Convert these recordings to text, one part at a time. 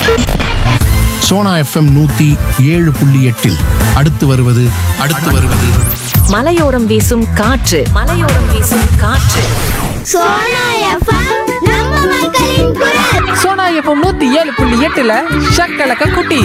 Sona FM நூத்தி ஏழு புள்ளி எட்டில் அடுத்து வருவது அடுத்து வருவது மலையோரம் வீசும் காற்று மலையோரம் வீசும் காற்று சோனா எஃப்எம் நம்ம மக்களின் குரல் சோனா எஃப்எம் நூத்தி ஏழு புள்ளி எட்டுல ஷக்கலக்க குட்டி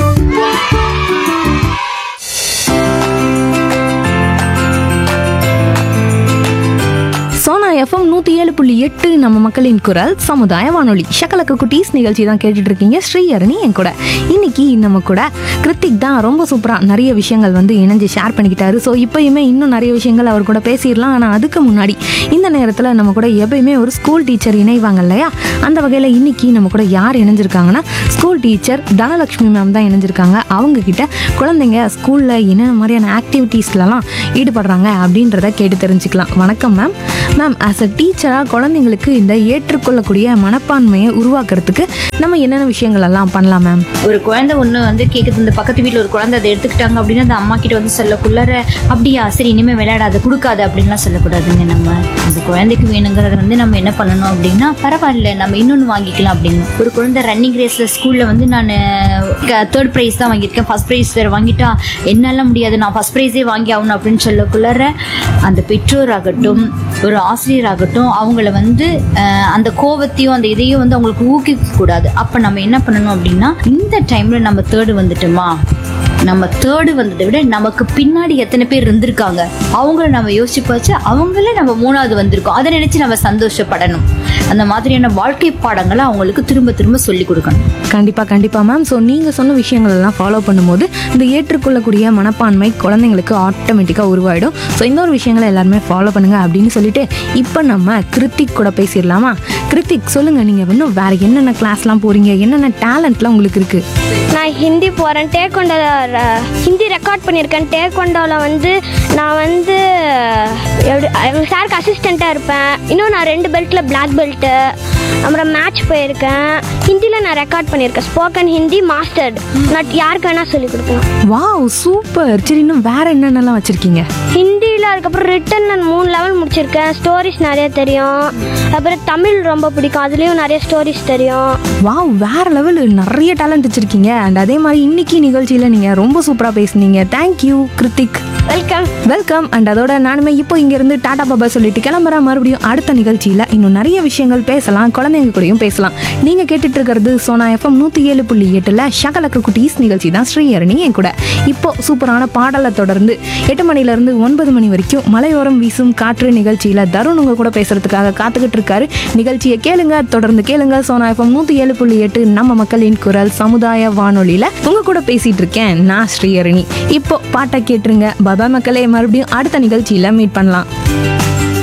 சோனா எஃப்எம் நூற்றி ஏழு புள்ளி எட்டு நம்ம மக்களின் குரல் சமுதாய வானொலி ஷக்கலக்க குட்டீஸ் நிகழ்ச்சி தான் கேட்டுட்டு இருக்கீங்க ஸ்ரீஹரணி என் கூட இன்னைக்கு நம்ம கூட கிருத்திக் தான் ரொம்ப சூப்பராக நிறைய விஷயங்கள் வந்து இணைஞ்சு ஷேர் பண்ணிக்கிட்டாரு ஸோ இப்போயுமே இன்னும் நிறைய விஷயங்கள் அவர் கூட பேசிடலாம் ஆனால் அதுக்கு முன்னாடி இந்த நேரத்தில் நம்ம கூட எப்பயுமே ஒரு ஸ்கூல் டீச்சர் இணைவாங்க இல்லையா அந்த வகையில் இன்னைக்கு நம்ம கூட யார் இணைஞ்சிருக்காங்கன்னா ஸ்கூல் டீச்சர் தனலட்சுமி மேம் தான் இணைஞ்சிருக்காங்க அவங்க கிட்ட குழந்தைங்க ஸ்கூலில் என்ன மாதிரியான ஆக்டிவிட்டீஸ்லலாம் ஈடுபடுறாங்க அப்படின்றத கேட்டு தெரிஞ்சுக்கலாம் வணக்கம் மேம் மேம் ஆஸ் அ டீச்சராக குழந்தைங்களுக்கு இந்த ஏற்றுக்கொள்ளக்கூடிய மனப்பான்மையை உருவாக்குறதுக்கு நம்ம என்னென்ன விஷயங்கள் எல்லாம் பண்ணலாம் மேம் ஒரு குழந்தை ஒன்று வந்து கேட்குது இந்த பக்கத்து வீட்டில் ஒரு குழந்தை அதை எடுத்துக்கிட்டாங்க அப்படின்னா அந்த அம்மா கிட்ட வந்து சொல்லக்குள்ளார அப்படியா சரி இனிமேல் விளையாடாத கொடுக்காத அப்படின்லாம் சொல்லக்கூடாதுங்க நம்ம அந்த குழந்தைக்கு வேணுங்கிறத வந்து நம்ம என்ன பண்ணணும் அப்படின்னா பரவாயில்ல நம்ம இன்னொன்று வாங்கிக்கலாம் அப்படின்னு ஒரு குழந்தை ரன்னிங் ரேஸில் ஸ்கூலில் வந்து நான் தேர்ட் ப்ரைஸ் தான் வாங்கியிருக்கேன் ஃபர்ஸ்ட் ப்ரைஸ் வேறு வாங்கிட்டா என்னால முடியாது நான் ஃபர்ஸ்ட் ப்ரைஸே வாங்கி ஆகணும் அப்படின்னு சொல்லக்குள்ளார அந்த பெற்றோராகட்டும் ஒரு ஆசிரியராகட்டும் அவங்கள வந்து அஹ், அந்த கோவத்தையும் அந்த இதையும் வந்து அவங்களுக்கு ஊக்குவிக்க கூடாது அப்போ நம்ம என்ன பண்ணணும் அப்படின்னா இந்த டைம்ல நம்ம தேர்டு வந்துட்டோமா நம்ம தேர்டு வந்ததை விட நமக்கு பின்னாடி எத்தனை பேர் இருந்திருக்காங்க அவங்கள நம்ம யோசிச்சு பார்த்து அவங்கள நம்ம மூணாவது வந்திருக்கோம் அதை நினைச்சு நம்ம சந்தோஷப்படணும் அந்த மாதிரியான வாழ்க்கை பாடங்களை அவங்களுக்கு திரும்ப திரும்ப சொல்லி கொடுக்கணும் கண்டிப்பாக கண்டிப்பாக மேம் ஸோ நீங்கள் சொன்ன விஷயங்கள் எல்லாம் ஃபாலோ பண்ணும்போது இந்த ஏற்றுக்கொள்ளக்கூடிய மனப்பான்மை குழந்தைங்களுக்கு ஆட்டோமேட்டிக்காக உருவாயிடும் ஸோ இந்த ஒரு விஷயங்களை எல்லாருமே ஃபாலோ பண்ணுங்க அப்படின்னு சொல்லிட்டு இப்போ நம்ம கிருத்திக் கூட பேசிடலாமா கிருத்திக் சொல்லுங்கள் நீங்கள் இன்னும் வேறு என்னென்ன கிளாஸ்லாம் போகிறீங்க என்னென்ன டேலண்ட்லாம் உங்களுக்கு இருக்குது நான் ஹிந்தி போகிறேன் டேக்கொண்டோவில் ஹிந்தி ரெக்கார்ட் பண்ணியிருக்கேன் டேக்கொண்டோவில் வந்து நான் வந்து எப்படி எங்கள் சாருக்கு அசிஸ்டண்ட்டாக இருப்பேன் இன்னும் நான் ரெண்டு பெல்ட்டில் பிளாக் பெல்ட்டு அப்புறம் மேட்ச் போயிருக்கேன் ஹிந்தியில் நான் ரெக்கார்ட் பண்ணியிருக்கேன் ஸ்போக்கன் ஹிந்தி மாஸ்டர்ட் நான் யாருக்கு வேணால் சொல்லிக் கொடுக்கலாம் வாவ் சூப்பர் சரி இன்னும் வேறு என்னென்னலாம் வச்சுருக்கீங்க ஹிந்தியில் அதுக்கப்புறம் ரிட்டன் நான் மூணு லெவல் முடிச்சிருக்கேன் ஸ்டோரிஸ் நிறைய தெரியும் அப்புறம் தமிழ் ரொம்ப பிடிக்கும் அதுலேயும் நிறைய ஸ்டோரிஸ் தெரியும் வாவ் வேற லெவல் நிறைய டேலண்ட் வச்சுருக்கீங்க அண்ட் அதே மாதிரி இன்னைக்கு நிகழ்ச்சியில் நீங்கள் ரொம்ப சூப்பராக பேசுனீங்க thank you Krithik welcome welcome and அதோட நானுமே இப்போ இங்கேருந்து டாடா பாபா சொல்லிட்டு கிளம்புறேன் மறுபடியும் அடுத்த நிகழ்ச்சியில் இன்னும் நிறைய விஷயங்கள் பேசலாம் குழந்தைங்க கூடயும் பேசலாம் நீங்கள் கேட்டுட்டு இருக்கிறது சோனா எஃப்எம் நூற்றி ஏழு புள்ளி எட்டில் ஷகலக்க குட்டீஸ் நிகழ்ச்சி தான் ஸ்ரீஹரணி என் கூட இப்போ சூப்பரான பாடலை தொடர்ந்து எட்டு மணிலேருந்து ஒன்பது மணி வரைக்கும் மலையோரம் வீசும் காற்று நிகழ்ச்சியில் தருண் உங்க கூட பேசுறதுக்காக காத்துக்கிட்டு இருக்காரு நிகழ்ச்சியை கேளுங்க தொடர்ந்து கேளுங்க சோனா எஃப்எம் நூற்றி ஏழு புள்ளி எட்டு நம்ம மக்களின் குரல் சமுதாய வானொலியில் உங்க கூட பேசிட்டு இருக்கேன் நான் ஸ்ரீஹரணி இப்போ பாட்டை கேட்டுருங்க பாபா மக்களே மறுபடியும் அடுத்த நிகழ்ச்சியில் மீட் பண்ணலாம்